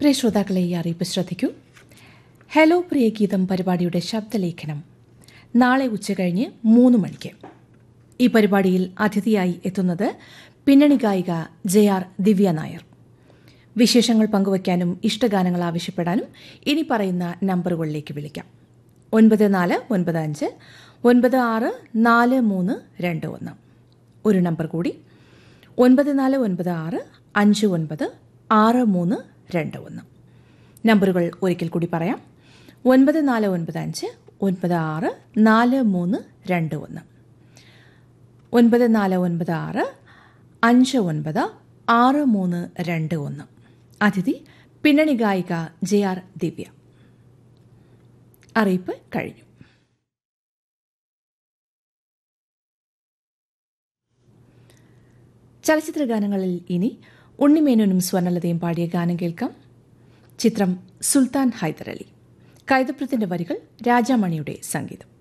പ്രിയ ശ്രോതാക്കളെ ഈ അറിയിപ്പ് ശ്രദ്ധിക്കൂ ഹലോ പ്രിയ ഗീതം പരിപാടിയുടെ ശബ്ദലേഖനം നാളെ ഉച്ചകഴിഞ്ഞ് മൂന്ന് മണിക്ക് ഈ പരിപാടിയിൽ അതിഥിയായി എത്തുന്നത് പിന്നണി ഗായിക ജെ ആർ ദിവ്യ നായർ വിശേഷങ്ങൾ പങ്കുവയ്ക്കാനും ഇഷ്ടഗാനങ്ങൾ ആവശ്യപ്പെടാനും ഇനി പറയുന്ന നമ്പറുകളിലേക്ക് വിളിക്കാം ഒൻപത് നാല് ഒൻപത് അഞ്ച് ഒൻപത് ആറ് നാല് മൂന്ന് രണ്ട് ഒന്ന് ഒരു നമ്പർ കൂടി ഒൻപത് നാല് ഒൻപത് ആറ് അഞ്ച് ഒൻപത് ആറ് മൂന്ന് രണ്ട് ഒന്ന് നമ്പറുകൾ ഒരിക്കൽ കൂടി പറയാം ഒൻപത് നാല് ഒൻപത് അഞ്ച് ഒൻപത് ആറ് നാല് മൂന്ന് രണ്ട് ഒന്ന് ഒൻപത് നാല് ഒൻപത് ആറ് അഞ്ച് ഒൻപത് ആറ് മൂന്ന് രണ്ട് ഒന്ന് അതിഥി പിന്നണി ഗായിക ജെ ആർ ദിവ്യ അറിയിപ്പ് കഴിഞ്ഞു ചലച്ചിത്ര ഗാനങ്ങളിൽ ഇനി ഉണ്ണിമേനോനും സ്വർണലതയും പാടിയ ഗാനം കേൾക്കാം ചിത്രം സുൽത്താൻ ഹൈദരലി കൈതപ്രത്തിന്റെ വരികൾ രാജാമണിയുടെ സംഗീതം